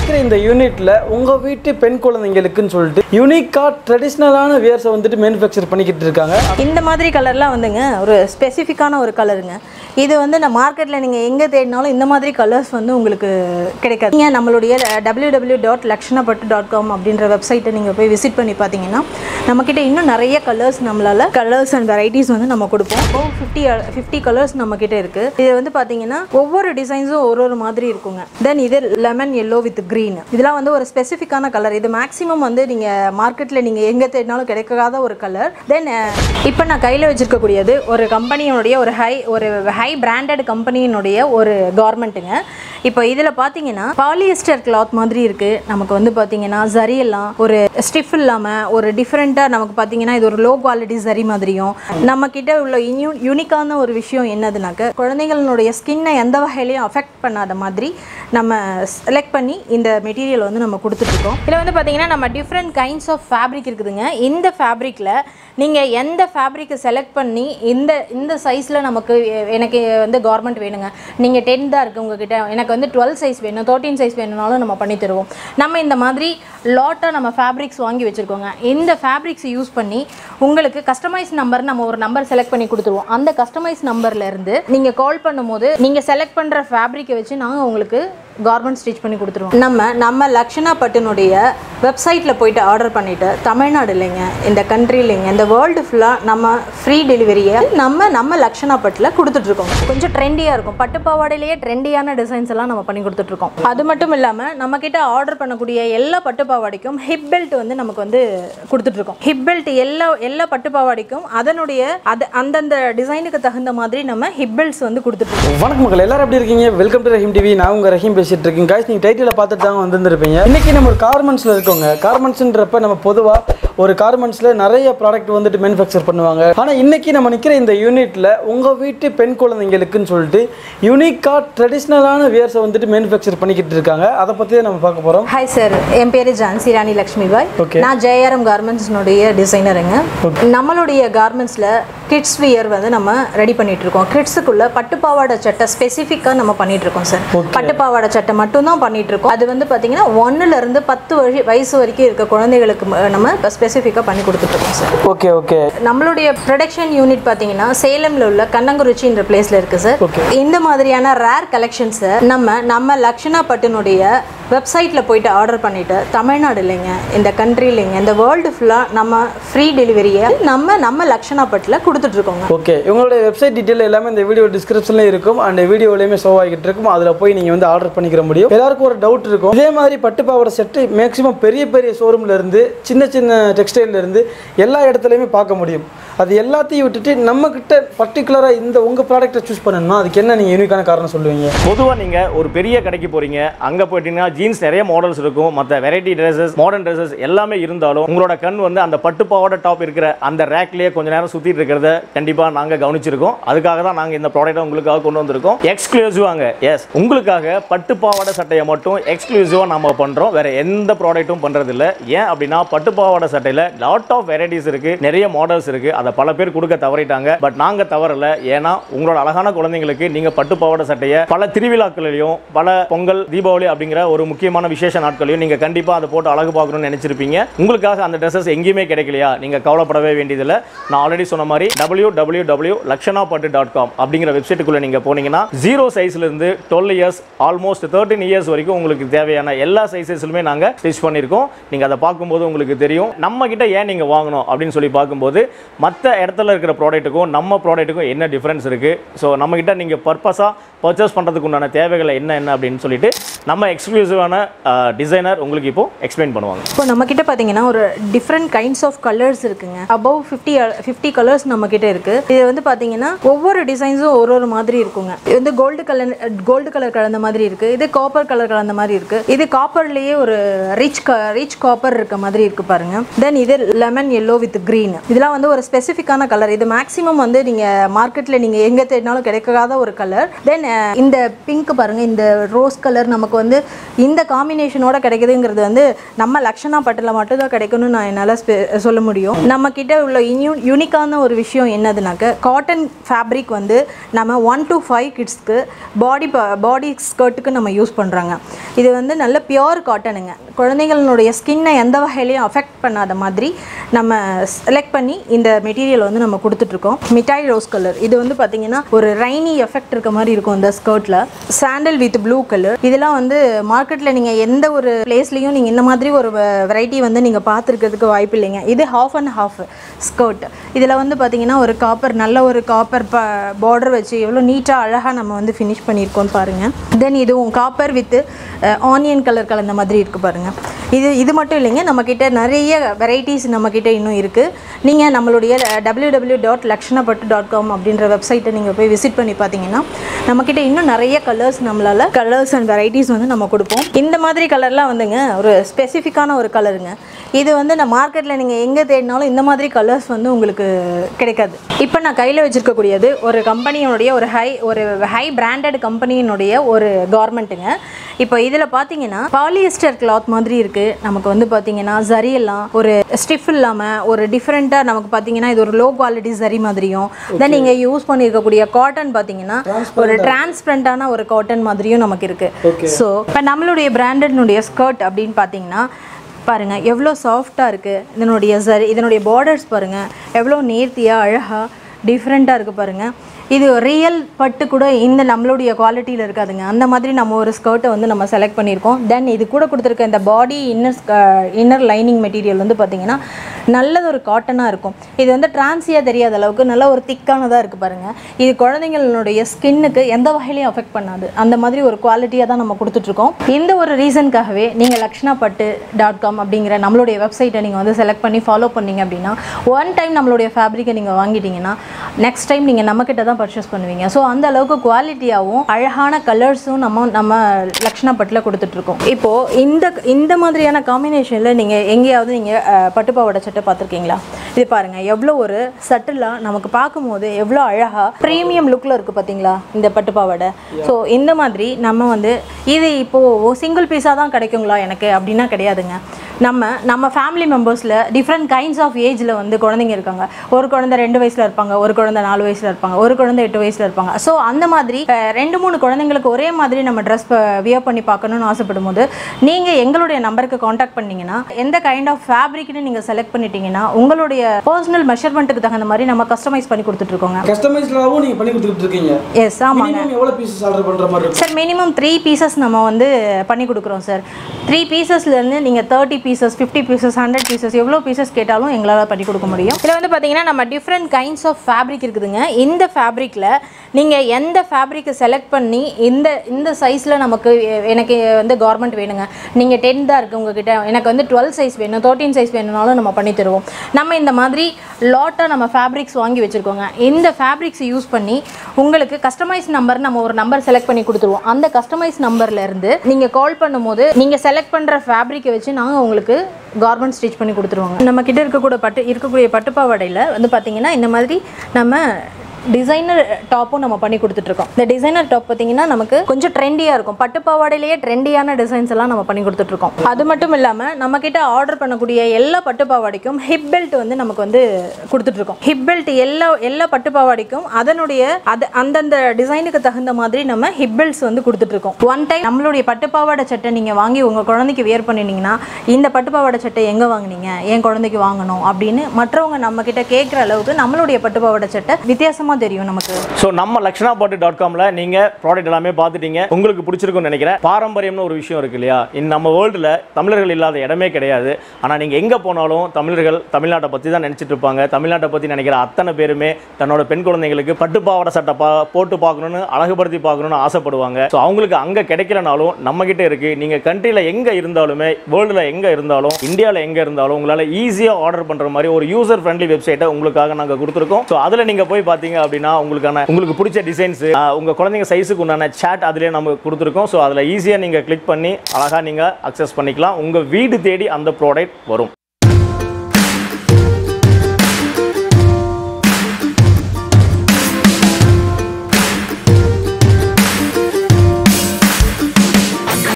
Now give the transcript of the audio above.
நிற்கிற இந்த யூனிட்ல உங்க வீட்டு பெண் குழந்தைங்களுக்குன்னு சொல்லிட்டு யூனிக்கா ட்ரெடிஷ்னலான வியர்ஸை வந்துட்டு மேனுஃபேக்சர் பண்ணிக்கிட்டு இருக்காங்க இந்த மாதிரி கலர்லாம் வந்துங்க ஒரு ஸ்பெசிஃபிக்கான ஒரு கலருங்க இது வந்து நான் மார்க்கெட்டில் நீங்கள் எங்கே தேடினாலும் இந்த மாதிரி கலர்ஸ் வந்து உங்களுக்கு கிடைக்காது நீங்கள் நம்மளுடைய W W dot Lakshanapattu dot com அப்படின்ற வெப்சைட்டை நீங்கள் போய் விசிட் பண்ணி பார்த்தீங்கன்னா நம்மக்கிட்ட இன்னும் நிறைய கலர்ஸ் நம்மளால் கலர்ஸ் அண்ட் வெரைட்டிஸ் வந்து நம்ம கொடுப்போம் இப்போ ஃபிஃப்டி ஃபிஃப்டி கலர்ஸ் நம்மக்கிட்ட இருக்குது இது வந்து பார்த்தீங்கன்னா ஒவ்வொரு டிசைன்ஸும் ஒரு ஒரு மாதிரி இருக்குங்க தென் இது லெமன் எல்லோ வித் க்ரீன் இதெல்லாம் வந்து ஒரு ஸ்பெசிஃபிக்கான கலர் இது மேக்ஸிமம் வந்து நீங்கள் மார்க்கெட்டில் நீங்கள் எங்கே தேடினாலும் கிடைக்காத ஒரு கலர் தென் இப்போ நான் கையில் வச்சிருக்கக்கூடியது ஒரு கம்பெனியோடைய ஒரு ஹை ஒரு ஹை பிராண்டட் கம்பெனியினுடைய ஒரு கார்மெண்ட்டுங்க இப்போ இதில் பார்த்தீங்கன்னா பாலியஸ்டர் கிளாத் மாதிரி இருக்குது நமக்கு வந்து பார்த்தீங்கன்னா ஜரி எல்லாம் ஒரு ஸ்டிஃப் இல்லாமல் ஒரு டிஃப்ரெண்ட்டாக நமக்கு பார்த்தீங்கன்னா இது ஒரு லோ குவாலிட்டி ஜரி மாதிரியும் நம்ம கிட்ட உள்ள இன்யூ யூனிக்கான ஒரு விஷயம் என்னதுனாக்க குழந்தைகளுடைய ஸ்கின்னை எந்த வகையிலையும் அஃபெக்ட் பண்ணாத மாதிரி நம்ம செலக்ட் பண்ணி இந்த மெட்டீரியல் வந்து நம்ம கொடுத்துட்ருக்கோம் இதில் வந்து பார்த்தீங்கன்னா நம்ம டிஃப்ரெண்ட் கைண்ட்ஸ் ஆஃப் ஃபேப்ரிக் இருக்குதுங்க இந்த ஃபேப்ரிக்கில் நீங்கள் எந்த ஃபேப்ரிக்கை செலக்ட் பண்ணி இந்த இந்த சைஸில் நமக்கு எ- எனக்கு வந்து கார்மெண்ட் வேணுங்க நீங்கள் டென் தான் இருக்குது உங்ககிட்ட எனக்கு வந்து டுவெல் சைஸ் வேணும் தேர்ட்டின் சைஸ் வேணும்னாலும் நம்ம பண்ணி தருவோம் நம்ம இந்த மாதிரி லாட்டாக நம்ம ஃபேப்ரிக்ஸ் வாங்கி வச்சுருக்கோங்க இந்த ஃபேப்ரிக்ஸ் யூஸ் பண்ணி உங்களுக்கு கஸ்டமைஸ் நம்பர் நம்ம ஒரு நம்பர் செலக்ட் பண்ணி கொடுத்துருவோம் அந்த கஸ்டமைஸ் நம்பர்லேருந்து நீங்கள் கால் பண்ணும்போது நீங்கள் செலக்ட் பண்ணுற ஃபேப்ரிக்கை வச்சு நாங்கள் உங்களுக்கு கார்மெண்ட் ஸ்டிச் பண்ணி கொடுத்துருவோம் நம்ம நம்ம லக்ஷனா பட்டுனுடைய வெப்சைட்டில் போயிட்டு ஆர்டர் பண்ணிவிட்டு தமிழ்நாடு இல்லைங்க இந்த கண்ட்ரி இல்லைங்க இந்த வேர்ல்டு ஃபுல்லாக நம்ம ஃப்ரீ டெலிவரியை நம்ம நம்ம லக்ஷனா பட்டில் கொடுத்துட்ருக்கோம் கொஞ்சம் ட்ரெண்டியாக இருக்கும் பட்டு பாவாடையிலேயே ட்ரெண்டியான டிசைன்ஸ் எல்லாம் நம்ம பண்ணி கொடுத்துட்ருக்கோம் அது மட்டும் இல்லாமல் நம்மக்கிட்ட ஆர்டர் பண்ணக்கூடிய எல்லா பட்டு பாவாடைக்கும் ஹிப் பெல்ட் வந்து நமக்கு வந்து கொடுத்துட்ருக்கோம் ஹிப் பெல்ட் எல்லா எல்லா பட்டு பாவாடைக்கும் அதனுடைய அது அந்தந்த டிசைனுக்கு தகுந்த மாதிரி நம்ம ஹிப் பெல்ட்ஸ் வந்து கொடுத்துட்ருக்கோம் வணக்கம் மக்கள் எல்லாரும் எப்படி இருக்கீங்க வெல்கம் டு ரஹீம் டிவி நான் உங்க ரஹீம் பேசிட்டு இருக்கேன் guys நீங்க டைட்டில பார்த்துட்டு தான் வந்திருப்பீங்க இன்னைக்கு நம்ம ஒரு கார்மெண்ட்ஸ்ல இருக்கோங்க கார்மெண்ட்ஸ்ன்றப்ப நம்ம பொதுவா ஒரு கார்மெண்ட்ஸ்ல நிறைய ப்ராடக்ட் வந்துட்டு மேனுஃபேக்சர் பண்ணுவாங்க ஆனா இன்னைக்கு நம்ம நிக்கிற இந்த யூனிட்ல உங்க வீட்டு பெண் குழந்தைங்களுக்குன்னு சொல்லிட்டு யூனிக்கா ட்ரெடிஷ்னலான வியர்ஸை வந்துட்டு மேனுஃபேக்சர் பண்ணிக்கிட்டு இருக்காங்க அதை பத்தி தான் நம்ம பார்க்க போறோம் ஹாய் சார் என் பேர் ஜான்சி ராணி லக்ஷ்மி பாய் Okay. நான் ஜேஆர்எம் கார்மெண்ட்ஸ்னுடைய டிசைனருங்க நம்மளுடைய கார்மெண்ட்ஸில் கிட்ஸ் வியர் வந்து நம்ம ரெடி பண்ணிட்டு இருக்கோம் கிட்ஸுக்குள்ள பட்டு பாவாடை சட்டை ஸ்பெசிஃபிக்காக நம்ம பண்ணிட்டு இருக்கோம் சார் பட்டு பாவாடை சட்டை மட்டும்தான் பண்ணிட்டு இருக்கோம் அது வந்து பார்த்தீங்கன்னா ஒன்னுல இருந்து பத்து வயசு வயசு வரைக்கும் இருக்க குழந்தைகளுக்கு ம- நம்ம ஸ்பெசிஃபிக்காக பண்ணி கொடுத்துட்டு இருக்கோம் சார் ஓகே ஓகே நம்மளுடைய ப்ரொடக்ஷன் யூனிட் பார்த்தீங்கன்னா சேலம்ல உள்ள கண்ணங்குறிச்சின்ற பிளேஸ்ல இருக்கு சார் Okay. இந்த மாதிரியான ரேர் கலெக்ஷன்ஸை நம்ம நம்ம லக்ஷனா பட்டுனுடைய வெப்சைட்டில் போயிட்டு ஆர்டர் பண்ணிட்டு தமிழ்நாடு இல்லைங்க இந்த கண்ட்ரி இல்லைங்க இந்த வேர்ல்டு ஃபுல்லாக நம்ம ஃப்ரீ டெலிவரியை நம்ம நம்ம லக்ஷனா பட்டில் கொடுத்துட்ருக்கோங்க ஓகே உங்களுடைய வெப்சைட் டீட்டெயில் எல்லாமே இந்த வீடியோ டிஸ்கிரிப்ஷன்ல இருக்கும் அந்த வீடியோலையுமே ஷோ ஆகிட்டு இருக்கும் அதில் போய் நீங்கள் வந்து ஆர்டர் பண்ணிக்கிற முடியும் எல்லாருக்கும் ஒரு டவுட் இருக்கும் இதே மாதிரி பட்டு பாவாடை செட்டு மேக்ஸிமம் பெரிய பெரிய ஷோரூம்ல இருந்து சின்ன சின்ன டெக்ஸ்டைல்ல இருந்து எல்லா இடத்துலையுமே பார்க்க முடியும் அது எல்லாத்தையும் விட்டுட்டு நம்ம கிட்ட பர்டிகுலராக இந்த உங்கள் ப்ராடக்ட்டை சூஸ் பண்ணணும்னா அதுக்கு என்ன நீங்கள் யூனிக்கான காரணம் சொல்லுவீங்க பொதுவாக நீங்கள் ஒரு பெரிய கடைக்கு போகிறீங்க அங்கே போயிட்டீங்கன்னா ஜீன்ஸ் நிறைய மாடல்ஸ் இருக்கும் மற்ற வெரைட்டி ட்ரெஸ்ஸஸ் மாடர்ன் ட்ரெஸ்ஸஸ் எல்லாமே இருந்தாலும் உங்களோட கண் வந்து அந்த பட்டு பாவாடை டாப் இருக்கிற அந்த ரேக்லேயே கொஞ்ச நேரம் சுற்றிட்டு இருக்கிறத கண்டிப்பாக நாங்கள் கவனிச்சிருக்கோம் அதுக்காக தான் நாங்கள் இந்த ப்ராடக்ட்டை உங்களுக்காக கொண்டு வந்திருக்கோம் எக்ஸ்க்ளூசிவாங்க எஸ் உங்களுக்காக பட்டு பாவாடை சட்டையை மட்டும் எக்ஸ்க்ளூசிவாக நம்ம பண்ணுறோம் வேற எந்த ப்ராடக்ட்டும் பண்ணுறதில்ல ஏன் அப்படின்னா பட்டு பாவாடை சட்டையில் லாட் ஆஃப் வெரைட்டிஸ் இருக்குது நிறைய மாடல்ஸ் இருக்குது அதை பல பேர் கொடுக்க தவறிட்டாங்க பட் நாங்கள் தவறல ஏன்னா உங்களோட அழகான குழந்தைங்களுக்கு நீங்கள் பட்டு பாவாடை சட்டையை பல திருவிழாக்களிலையும் பல பொங்கல் தீபாவளி அப்படிங்கிற ஒரு முக்கியமான விசேஷ நாட்களையும் நீங்கள் கண்டிப்பாக அதை போட்டு அழகு பார்க்கணும்னு நினச்சிருப்பீங்க உங்களுக்காக அந்த ட்ரெஸ்ஸஸ் எங்கேயுமே கிடைக்கலையா நீங்கள் கவலைப்படவே வேண்டியதில்லை நான் ஆல்ரெடி சொன்ன மாதிரி டபிள்யூ டபிள்யூ டபிள்யூ லக்ஷனா பட்டு டாட் காம் அப்படிங்கிற வெப்சைட்டுக்குள்ளே நீங்கள் போனீங்கன்னா ஜீரோ சைஸ்லேருந்து twelve years almost thirteen years வரைக்கும் உங்களுக்கு தேவையான எல்லா சைஸஸ்லுமே நாங்கள் ஸ்டிச் பண்ணியிருக்கோம் நீங்கள் அதை பார்க்கும்போது உங்களுக்கு தெரியும் நம்ம கிட்ட ஏன் நீங்கள் வாங்கணும் அப்படின்னு சொல்லி பார்க்கும்போது மற்ற இடத்துல இருக்கிற ப்ராடக்ட்டுக்கும் நம்ம ப்ராடக்ட்டுக்கும் என்ன டிஃப்ரென்ஸ் இருக்குது ஸோ நம்மக்கிட்ட நீங்கள் பர்பஸாக பர்ச்சேஸ் பண்ணுறதுக்கு உண்டான தேவைகளை என்ன என்ன அப்படின்னு சொல்லிட்டு நம்ம எக்ஸ்க்ளூசிவான டிசைனர் உங்களுக்கு இப்போ எக்ஸ்பிளைன் பண்ணுவாங்க இப்போ நம்மக்கிட்ட பார்த்தீங்கன்னா ஒரு டிஃப்ரெண்ட் கைண்ட்ஸ் ஆஃப் கலர்ஸ் இருக்குங்க அபவ் ஃபிஃப்டி ஃபிஃப்டி கலர்ஸ் நம்மக்கிட்ட இருக்குது இது வந்து பார்த்தீங்கன்னா ஒவ்வொரு டிசைன்ஸும் ஒரு ஒரு மாதிரி இருக்குங்க இது வந்து கோல்டு கலர் கோல்டு கலர் கலந்த மாதிரி இருக்குது இது காப்பர் கலர் கலந்த மாதிரி இருக்குது இது காப்பர்லேயே ஒரு ரிச் ரிச் காப்பர் இருக்க மாதிரி இருக்குது பாருங்க தென் இது லெமன் எல்லோ வித் க்ரீன் இதெல்லாம் வந்து ஒரு ஸ்பெசிஃபிக்கான கலர் இது மேக்ஸிமம் வந்து நீங்கள் மார்க்கெட்டில் நீங்கள் எங்கே தேடினாலும் கிடைக்காத ஒரு கலர் தென் அஹ், இந்த பிங்க் பாருங்கள் இந்த ரோஸ் கலர் நமக்கு வந்து இந்த காம்பினேஷனோட கிடைக்குதுங்கிறது வந்து நம்ம லக்ஷனா பட்டில் மட்டும்தான் கிடைக்கும்னு நான் என்னால் சொல்ல முடியும் நம்ம கிட்ட உள்ள இன்யூ யூனிக்கான ஒரு விஷயம் என்னதுனாக்க காட்டன் ஃபேப்ரிக் வந்து நம்ம ஒன் to ஃபைவ் கிட்ஸ்க்கு பாடி பாடி ஸ்கர்ட்டுக்கு நம்ம யூஸ் பண்ணுறாங்க இது வந்து நல்ல பியோர் காட்டனுங்க குழந்தைகளுடைய ஸ்கின்னை எந்த வகையிலையும் அஃபெக்ட் பண்ணாத மாதிரி நம்ம செலக்ட் பண்ணி இந்த மெட்டீரியல் வந்து நம்ம கொடுத்துட்ருக்கோம் மிட்டாய் ரோஸ் கலர் இது வந்து பார்த்தீங்கன்னா ஒரு ரைனி எஃபெக்ட் இருக்க மாதிரி இருக்கும் இந்த ஸ்கர்ட்டில் சாண்டல் வித் ப்ளூ கலர் இதெல்லாம் வந்து மார்க்கெட்டில் நீங்கள் எந்த ஒரு பிளேஸ்லையும் நீங்கள் இந்த மாதிரி ஒரு வெரைட்டி வந்து நீங்கள் பார்த்துருக்கிறதுக்கு வாய்ப்பு இல்லைங்க இது ஹாஃப் அண்ட் ஹாஃப் ஸ்கர்ட் இதில் வந்து பார்த்தீங்கன்னா ஒரு காப்பர் நல்ல ஒரு காப்பர் ப பார்டர் வச்சு எவ்வளோ நீட்டாக அழகாக நம்ம வந்து ஃபினிஷ் பண்ணியிருக்கோம் பாருங்கள் தென் இதுவும் காப்பர் வித் ஆனியன் கலர் கலந்த மாதிரி இருக்குது பாருங்கள் இது இது மட்டும் இல்லைங்க நம்மக்கிட்ட நிறைய வெரைட்டிஸ் நம்மக்கிட்ட இன்னும் இருக்குது நீங்கள் நம்மளுடைய W W dot Lakshanapattu dot com அப்படின்ற வெப்சைட்டை நீங்கள் போய் விசிட் பண்ணி பார்த்தீங்கன்னா நம்மக்கிட்ட இன்னும் நிறைய கலர்ஸ் நம்மளால் கலர்ஸ் அண்ட் வெரைட்டிஸ் வந்து நம்ம கொடுப்போம் இந்த மாதிரி கலர்லாம் வந்துங்க ஒரு ஸ்பெசிஃபிக்கான ஒரு கலருங்க இது வந்து நான் மார்க்கெட்டில் நீங்கள் எங்கே தேடினாலும் இந்த மாதிரி கலர்ஸ் வந்து உங்களுக்கு கிடைக்காது இப்போ நான் கையில் வச்சுருக்கக்கூடியது ஒரு கம்பெனியினுடைய ஒரு ஹை ஒரு ஹை பிராண்டட் கம்பெனியினுடைய ஒரு கார்மெண்ட்டுங்க இப்போ இதில் பார்த்தீங்கன்னா பாலியஸ்டர் கிளாத் மாதிரி இருக்குது நமக்கு வந்து பார்த்தீங்கன்னா ஜரி எல்லாம் ஒரு ஸ்டிஃப் இல்லாமல் ஒரு டிஃப்ரெண்ட்டாக நமக்கு பார்த்தீங்கன்னா இது ஒரு லோ குவாலிட்டி ஜரி மாதிரியும் தென் நீங்கள் யூஸ் பண்ணியிருக்கக்கூடிய காட்டன் பார்த்தீங்கன்னா ஒரு டிரான்ஸ்பரண்டான ஒரு காட்டன் மாதிரியும் நமக்கு இருக்குது ஸோ இப்போ நம்மளுடைய பிராண்டட்னுடைய ஸ்கர்ட் அப்படின்னு பார்த்தீங்கன்னா பாருங்க எவ்வளோ சாஃப்டாக இருக்குது இதனுடைய சரி இதனுடைய பார்டர்ஸ் பாருங்கள் எவ்வளோ நேர்த்தியாக அழகாக டிஃப்ரெண்ட்டாக இருக்குது பாருங்கள் இது ரியல் பட்டு கூட இந்த நம்மளுடைய குவாலிட்டியில் இருக்காதுங்க அந்த மாதிரி நம்ம ஒரு ஸ்கர்ட்டை வந்து நம்ம செலக்ட் பண்ணியிருக்கோம் தென் இது கூட கொடுத்துருக்க இந்த body inner inner lining material வந்து பார்த்திங்கன்னா நல்லது ஒரு காட்டனாக இருக்கும் இது வந்து டிரான்சியாக தெரியாத அளவுக்கு நல்ல ஒரு திக்கானதாக இருக்குது பாருங்கள் இது குழந்தைங்களுடைய ஸ்கின்னுக்கு எந்த வகையிலையும் அஃபெக்ட் பண்ணாது அந்த மாதிரி ஒரு குவாலிட்டியாக தான் நம்ம கொடுத்துட்ருக்கோம் இந்த ஒரு ரீசனுக்காகவே நீங்கள் லக்ஷ்ணா பட்டு டாட் காம் அப்படிங்கிற நம்மளுடைய வெப்சைட்டை நீங்கள் வந்து செலக்ட் பண்ணி ஃபாலோ பண்ணீங்க அப்படின்னா ஒன் டைம் நம்மளுடைய ஃபேப்ரிக்கை நீங்கள் வாங்கிட்டீங்கன்னா நெக்ஸ்ட் டைம் நீங்கள் நம்மக்கிட்ட தான் பர்ச்சேஸ் பண்ணுவீங்க ஸோ அந்த அளவுக்கு குவாலிட்டியாகவும் அழகான கலர்ஸும் நம்ம நம்ம லக்ஷ்ணா பட்டில் கொடுத்துட்ருக்கோம் இப்போது இந்த இந்த மாதிரியான காம்பினேஷனில் நீங்கள் எங்கேயாவது நீங்கள் பட்டுப்பாவோட சட்டை பார்த்துருக்கீங்களா இது பாருங்கள் எவ்வளோ ஒரு சட்டிலாக நமக்கு பார்க்கும்போது எவ்வளோ அழகாக ப்ரீமியம் லுக்கில் இருக்குது பார்த்தீங்களா இந்த பட்டுப்பாவாடை ஸோ இந்த மாதிரி நம்ம வந்து இது இப்போது சிங்கிள் பீஸாக தான் கிடைக்குங்களா எனக்கு அப்படின்னா கிடையாதுங்க நம்ம நம்ம ஃபேமிலி மெம்பர்ஸில் டிஃப்ரெண்ட் கைண்ட்ஸ் ஆஃப் ஏஜில் வந்து குழந்தைங்க இருக்காங்க ஒரு குழந்தை ரெண்டு வயசில் இருப்பாங்க ஒரு குழந்தை நாலு வயசில் இருப்பாங்க ஒரு குழந்தை எட்டு வயசில் இருப்பாங்க ஸோ அந்த மாதிரி அஹ், ரெண்டு மூணு குழந்தைங்களுக்கு ஒரே மாதிரி நம்ம ட்ரெஸ் வியர் பண்ணி பார்க்கணும்னு ஆசைப்படும் போது நீங்கள் எங்களுடைய நம்பருக்கு காண்டாக்ட் பண்ணீங்கன்னா எந்த கைண்ட் ஆஃப் ஃபேப்ரிக்னு நீங்கள் செலக்ட் பண்ணிட்டீங்கன்னா உங்களுடைய பர்சனல் மெஷர்மெண்ட்டுக்கு தகுந்த மாதிரி நம்ம கஸ்டமைஸ் பண்ணி கொடுத்துட்ருக்கோங்க கஸ்டமைஸ்டாகவும் நீங்கள் பண்ணி கொடுத்துட்டு இருக்கீங்க எஸ் ஆமாங்க மினிமம் எவ்வளோ பீசஸ் ஆர்டர் பண்ணுற மாதிரி இருக்கும் சார் மினிமம் த்ரீ பீசஸ் நம்ம வந்து பண்ணி கொடுக்குறோம் சார் த்ரீ பீசஸ்லேருந்து நீங்கள் thirty pieces fifty pieces hundred pieces எவ்வளோ பீசஸ் கேட்டாலும் எங்களால் பண்ணி கொடுக்க முடியும் இதில் வந்து பார்த்தீங்கன்னா நம்ம டிஃப்ரெண்ட் கைண்ட்ஸ் ஆஃப் ஃபேப்ரிக் இருக்குதுங்க இந்த ஃபேப்ரிக்கில் நீங்கள் எந்த ஃபேப்ரிக்கை செலக்ட் பண்ணி இந்த இந்த சைஸில் நமக்கு எ- எனக்கு வந்து கார்மெண்ட் வேணுங்க நீங்கள் டென் தான் இருக்குது உங்ககிட்ட எனக்கு வந்து டுவெல் சைஸ் வேணும் தேர்ட்டின் சைஸ் வேணும்னாலும் நம்ம பண்ணி தருவோம் நம்ம இந்த மாதிரி லாட்டாக நம்ம ஃபேப்ரிக்ஸ் வாங்கி வச்சுருக்கோங்க இந்த ஃபேப்ரிக்ஸ் யூஸ் பண்ணி உங்களுக்கு கஸ்டமைஸ் நம்பர் நம்ம ஒரு நம்பர் செலக்ட் பண்ணி கொடுத்துருவோம் அந்த கஸ்டமைஸ் நம்பர்ல இருந்து நீங்கள் கால் பண்ணும்போது நீங்கள் செலக்ட் பண்ணுற ஃபேப்ரிக்கை வச்சு நாங்கள் உங்களுக்கு கார்மெண்ட் ஸ்டிச் பண்ணி கொடுத்துருவோங்க நம்ம கிட்ட இருக்கக்கூடிய பட்டு இருக்கக்கூடிய பட்டுப்பாவாடையில் வந்து பார்த்தீங்கன்னா இந்த மாதிரி நம்ம டிசைனர் டாப்பும் நம்ம பண்ணி கொடுத்துட்ருக்கோம் இந்த டிசைனர் டாப் பார்த்தீங்கன்னா நமக்கு கொஞ்சம் ட்ரெண்டியாக இருக்கும் பட்டு பாவாடையிலேயே ட்ரெண்டியான டிசைன்ஸ் எல்லாம் நம்ம பண்ணி கொடுத்துட்ருக்கோம் அது மட்டும் இல்லாமல் நம்மக்கிட்ட ஆர்டர் பண்ணக்கூடிய எல்லா பட்டு பாவாடைக்கும் ஹிப் பெல்ட் வந்து நமக்கு வந்து கொடுத்துட்ருக்கோம் ஹிப் பெல்ட் எல்லா எல்லா பட்டு பாவாடைக்கும் அதனுடைய அது அந்தந்த டிசைனுக்கு தகுந்த மாதிரி நம்ம ஹிப் பெல்ட்ஸ் வந்து கொடுத்துட்ருக்கோம் ஒன் டைம் நம்மளுடைய பட்டு பாவாடை சட்டை நீங்கள் வாங்கி உங்கள் குழந்தைக்கு வியர் பண்ணினீங்கன்னா இந்த பட்டு பாவாடை சட்டை எங்கே வாங்குனீங்க என் குழந்தைக்கு வாங்கணும் அப்படின்னு மற்றவங்க நம்மக்கிட்ட கேட்குற அளவுக்கு நம்மளுடைய பட்டு பாவாடை சட்டை வித்தியாசமாக தெரியும் நமக்கு ஸோ நம்ம லக்ஷனா பாட்டு டாட் காமில் நீங்கள் ப்ராடக்ட் எல்லாமே பார்த்துட்டீங்க உங்களுக்கு பிடிச்சிருக்கும்னு நினைக்கிறேன் பாரம்பரியம்னு ஒரு விஷயம் இருக்கு இல்லையா இந்த நம்ம வேர்ல்டில் தமிழர்கள் இல்லாத இடமே கிடையாது ஆனால் நீங்கள் எங்கே போனாலும் தமிழர்கள் தமிழ்நாட்டை பற்றி தான் நினச்சிட்டு இருப்பாங்க தமிழ்நாட்டை பற்றி நினைக்கிற அத்தனை பேருமே தன்னோட பெண் குழந்தைங்களுக்கு பட்டுப்பாவாடை சட்டை பா போட்டு பார்க்கணுன்னு அழகுபடுத்தி பார்க்கணுன்னு ஆசைப்படுவாங்க ஸோ அவங்களுக்கு அங்கே கிடைக்கலனாலும் நம்மக்கிட்ட இருக்குது நீங்கள் கண்ட்ரியில் எங்கே இருந்தாலுமே வேர்ல்டில் எங்கே இருந்தாலும் இந்தியாவில் எங்கே இருந்தாலும் உங்களால் ஈஸியாக ஆர்டர் பண்ணுற மாதிரி ஒரு யூசர் ஃப்ரெண்ட்லி வெப்சைட்டை உங்களுக்காக நாங்கள் கொடுத்துருக்கோம் ஸோ அதில் நீங்கள் போய் பார்த்தீங்க அப்படின்னா உங்களுக்கான உங்களுக்கு பிடிச்ச டிசைன்ஸ் உங்கள் குழந்தைங்க சைஸுக்கு உண்டான சேட் அதிலே நம்ம கொடுத்துருக்கோம் ஸோ அதில் ஈஸியாக நீங்கள் கிளிக் பண்ணி அழகாக நீங்கள் அக்சஸ் பண்ணிக்கலாம் உங்கள் வீடு தேடி அந்த ப்ராடக்ட் வரும்